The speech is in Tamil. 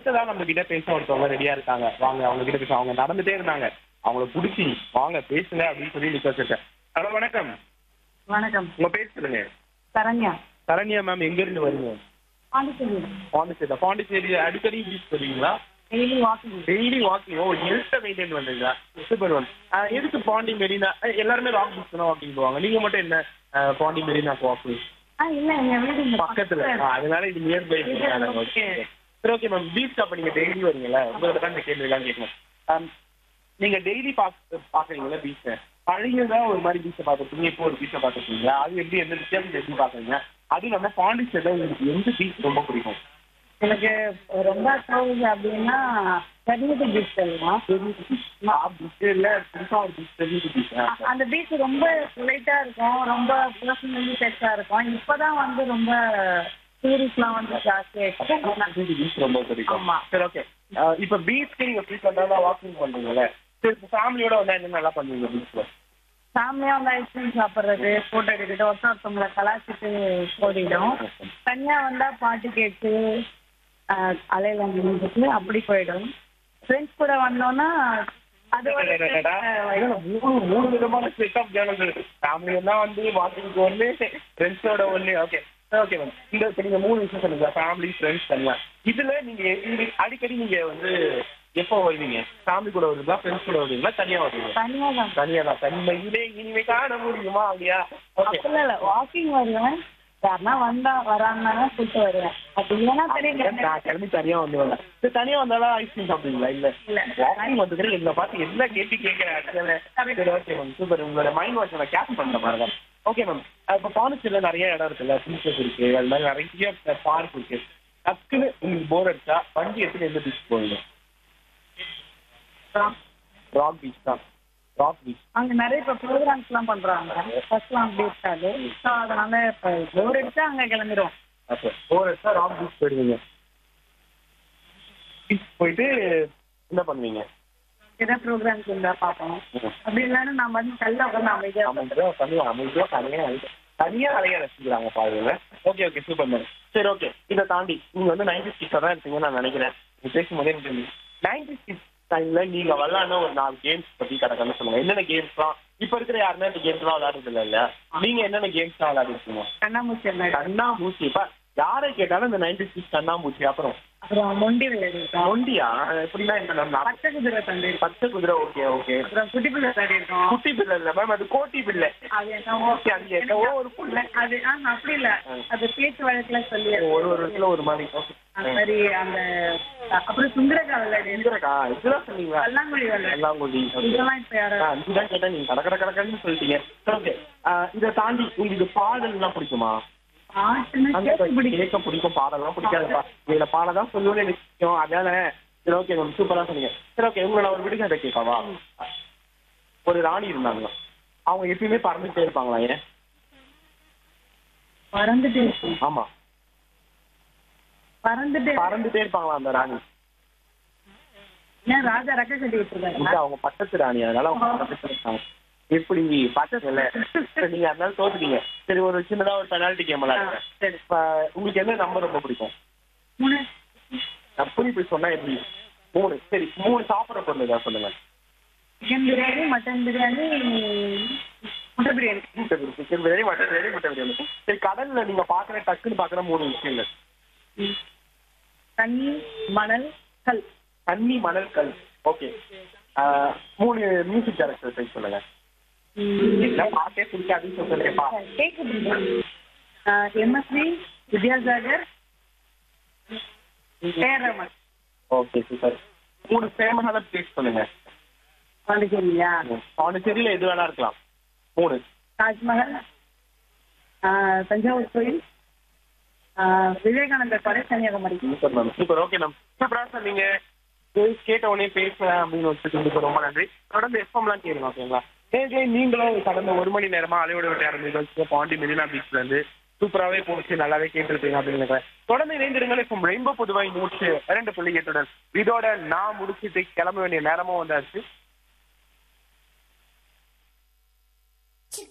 அடுத்ததா நம்ம கிட்ட பேச ஒருத்தவங்க ரெடியா இருக்காங்க வாங்க அவங்க கிட்ட பேச அவங்க நடந்துட்டே இருந்தாங்க அவங்கள புடிச்சு வாங்க பேசுங்க அப்படின்னு சொல்லி நிக்க வச்சிருக்கேன் ஹலோ வணக்கம் வணக்கம் உங்க பேர் சொல்லுங்க சரண்யா சரண்யா மேம் எங்க இருந்து வரீங்க பாண்டிச்சேரி பாண்டிச்சேரி பாண்டிச்சேரி அடிக்கடி பீச் போறீங்களா டெய்லி வாக்கிங் டெய்லி வாக்கிங் ஓ ஹெல்த்தை மெயின்டைன் பண்றீங்களா சூப்பர் ஒன் எதுக்கு பாண்டி மெரினா அஹ் எல்லாருமே ராக் பீச் தான் வாக்கிங் போவாங்க நீங்க மட்டும் என்ன அஹ் பாண்டி மெரினா வாக்கிங் ஆ இல்ல எங்க வீடு இங்க பக்கத்துல ஆ, அதனால இது நியர் பை சரி ஓகே மேம் பீச் அப்ப நீங்க டெய்லி வரீங்களா உங்களோட தான் இந்த கேள்வி எல்லாம் கேட்கணும் ஆம், நீங்க டெய்லி பாக்க பாக்குறீங்களா பீச்சை பழையதா ஒரு மாதிரி பீச்சை பார்த்துருக்கீங்க இப்போ ஒரு பீச்சை பார்த்துருக்கீங்களா அது எப்படி எந்த வித்தியாசம் எப்படி பாக்குறீங்க அதுவும் இல்லாம பாண்டிச்சேரியில உங்களுக்கு எந்த பீச் ரொம்ப பிடிக்கும் எனக்கு ரொம்ப க்ளோஸ் அப்படின்னா கன்னியாகுமரி பீச் சொல்லலாம் பீச் இல்ல புதுசா ஒரு பீச் தெரிஞ்சு பீச் அந்த பீச் ரொம்ப லைட்டா இருக்கும் ரொம்ப பர்சனலி பெருசா இருக்கும் இப்பதான் வந்து ரொம்ப டூரிஸ்ட்லாம் வந்து ஜாஸ்தி ஆயிடுச்சு பீச் ரொம்ப பிடிக்கும் ஆமா. சரி ஓகே இப்ப பீச்சுக்கு நீங்க ஃப்ரீக்வெண்டா வாக்கிங் பண்றீங்கல்ல சரி ஃபேமிலியோட வந்தா என்ன நல்லா பண்ணுவீங்க பீச்ல ஃபேமிலியா வந்து ஐஸ்கிரீம் சாப்பிடுறது போட்டோ எடுத்துட்டு ஒருத்தர் ஒருத்தவங்களை கலாச்சிட்டு ஓடிடும் தனியா வந்தா பாட்டு கேட்டு ஆஹ், அலையில நின்றுட்டு அப்படி போயிடும் ஃப்ரெண்ட்ஸ் கூட வந்தோம்னா அது ஒரு மூணு மூணு விதமான செட்டப் ஜேர்னல் இருக்கு ஃபேமிலி தான் வந்து வாக்கிங்க்கு ஒன்று ஃப்ரெண்ட்ஸோட ஒன்று ஓகே ஓகே மேம் இந்த இப்ப நீங்க மூணு விஷயம் சொன்னீங்க ஃபேமிலி ஃப்ரெண்ட்ஸ் தனியா இதுல நீங்க இங்க அடிக்கடி நீங்க வந்து எப்போ வருவீங்க ஃபேமிலி கூட வருவீங்களா ஃப்ரெண்ட்ஸ் கூட வருவீங்களா தனியா வருவீங்க தனியா தான் தனியா தான் தனிமையிலே இனிமே காண முடியுமா இல்லையா ஓகே அப்படிலாம் இல்ல வாக்கிங் வருவேன் யாருன்னா வந்தா வராங்கன்னா கூப்பிட்டு வருவேன் அப்படி இல்லைன்னா தெரியல நான் கிளம்பி தனியா வந்து வந்தேன் சரி, தனியா வந்தாலும் ஐஸ்கிரீம் சாப்பிடுவீங்களா இல்ல இல்ல. வாக்கிங் வந்ததுக்கு என்ன பார்த்து என்ன கேள்வி கேட்கிறேன் சரி ஓகே மேம் சூப்பர் உங்களோட மைண்ட் வாஷ் நான் கேப் பண்ற மாதிரி தான் ஓகே மேம் இப்போ பாண்டிச்சேரியில நிறைய இடம் இருக்குல்ல பீச்சஸ் இருக்கு அது மாதிரி நிறைய பார்க் இருக்கு டக்குன்னு உங்களுக்கு போர் அடிச்சா வண்டி எடுத்துட்டு எந்த பீச் போவீங்க ராக் பீச் தான் ராக் பீச் அங்க நிறைய இப்ப ப்ரோக்ராம்ஸ் எல்லாம் பண்றாங்க ஃபர்ஸ்ட்லாம் அப்படி இருக்காது ஸோ அதனால இப்ப போர் அடிச்சா அங்க கிளம்பிடுவோம் அப்போ போர் அடிச்சா ராக் பீச் போயிடுவீங்க பீச் போயிட்டு என்ன பண்ணுவீங்க ஏதாவது ப்ரோக்ராம்ஸ் இருந்தா பார்ப்போம் அப்படி இல்லைன்னா நான் வந்து கல்ல உட்காந்து அமைதியா அமைதியா தனியா அமைதியா தனியா அலைய- தனியா அலைய ரசிக்கிறாங்க பாருங்க ஓகே ஓகே சூப்பர் மேம் சரி ஓகே இதை தாண்டி நீங்க வந்து நைன்டி சிக்ஸ் தான் இருப்பீங்கன்னு நான் நினைக்கிறேன் நீங்க பேசும்போதே எனக்கு நைன்டி சிக்ஸ் டைம்ல நீங்க விளாட்ன ஒரு நாலு கேம்ஸ் பத்தி கடக்கன்னு சொல்லுங்க என்னென்ன கேம்ஸ்லாம் இப்ப இருக்கிற யாருமே இந்த கேம்ஸ்லாம் விளையாடுறது இல்ல இல்ல நீங்க என்னென்ன கேம்ஸ்லாம் விளையாடிருக்கீங்க கண்ணாமூச்சி விளையாடு கண்ணாமூச்சி இப்ப யாரை கேட்டாலும் இந்த நைன்டி சிக்ஸ் கண்ணாமூச்சி அப்புறம் அப்புறம் மொண்டி விளையாடிருக்கோம் ஒண்டியா எப்படின்னா இந்த நம்ம பச்சை குதிரை தந்து பச்சை குதிரை ஓகே ஓகே அப்புறம் குட்டி பிள்ளை விளையாடி இருக்கோம் குட்டி பிள்ளை இல்ல மேம் அது கோட்டி பிள்ளை அது என்னவோ ஓகே அது என்னவோ ஒரு புள்ள அது ஆ அப்படி இல்ல அது பேச்சு வழக்குல சொல்லி ஒரு ஒரு இடத்துல ஒரு மாதிரி ஓகே ஆ, சரி அந்த அப்புறம் சுந்தரக்கா விளையாடி இருக்கோம். இருக்கா இதெல்லாம் சொன்னீங்களா பல்லாங்குழி விளையாடி எல்லாங்குடி இதெல்லாம் இப்ப யாரும் இதுதான் கேட்டா நீங்க கடை கடை கடற்கன்னு சொல்லிட்டீங்க ஓகே இதை தாண்டி உங்களுக்கு பாடல்லாம் பிடிக்குமா பாட்டுன்னா அந்த கேட்க பிடிக்கும் கேட்க பிடிக்கும் பாடலாம் பிடிக்காதுப்பா இதுல பாடதான் சொல்லுவேன்னு எனக்கு பிடிக்கும் அதானே சரி ஓகே மேம் சூப்பரா சொன்னீங்க சரி ஓகே உங்களை நான் ஒரு விடுகதை கேட்கவா ஒரு ராணி இருந்தாங்க அவங்க எப்பயுமே பறந்துட்டே இருப்பாங்களா ஏன் பறந்துட்டே இருக்கும் ஆமா பறந்துட்டே பறந்துட்டே இருப்பாங்களா அந்த ராணி ஏன் ராஜா ரெக்க கட்டி விட்டுருக்காரு இல்ல அவங்க பக்கத்து ராணி அதனால அவங்க பக்கத்துல இருக்காங்க எப்படி பக்கத்துல சரி, நீங்க அதனால தோத்துட்டீங்க சரி ஒரு சின்னதா ஒரு பெனால்டி கேம் விளையாடுறேன் சரி இப்ப உங்களுக்கு என்ன நம்பர் ரொம்ப பிடிக்கும் மூணு அப்படி இப்படி சொன்னா எப்படி மூணு சரி மூணு சாப்பிட்ற பொருள் ஏதாவது சொல்லுங்க சிக்கன் பிரியாணி மட்டன் பிரியாணி முட்டை biryani chicken biryani mutton biryani mutton biryani சரி கடல்ல நீங்க பாக்குற டக்குன்னு பாக்குற மூணு விஷயங்கள் ம். தண்ணி மணல் கல் தண்ணி மணல் கல் ஓகே மூணு மியூசிக் டைரக்டர் பேர் சொல்லுங்க இல்ல பாட்டே பிடிக்காதுன்னு சொல்லுங்கப்பா கேக்குது M S V Vidyasagar A R Rahman okay super மூணு ஃபேமஸான பிளேஸ் சொல்லுங்க பாண்டிச்சேரியா பாண்டிச்சேரியில எது வேணா இருக்கலாம் மூணு தாஜ்மஹல் ஆ, தஞ்சாவூர் கோயில் ஆ, விவேகானந்தர் பாறை Kanyakumari super ma'am super okay ma'am சூப்பரா சார் நீங்க கேட்ட உடனே பேசுறேன் அப்படின்னு வச்சுட்டு ரொம்ப நன்றி தொடர்ந்து எஃப்எம்லாம் கேளுங்க ஓகேங்களா சரி நீங்களும் கடந்த ஒரு மணி நேரமா அலையோட விட்டார் நிகழ்ச்சி பாண்டி மெரினா பீச்ல இருந்து சூப்பராகவே போச்சு நல்லாவே கேட்டுருப்பீங்க அப்படின்னு நினைக்கிறேன் தொடர்ந்து இணைந்திருங்கள் இப்போ ரெயின்போ புதுவாய் நூற்று இரண்டு புள்ளி எட்டுடன் இதோட நான் முடிச்சுட்டு கிளம்ப வேண்டிய நேரமும் வந்தாச்சு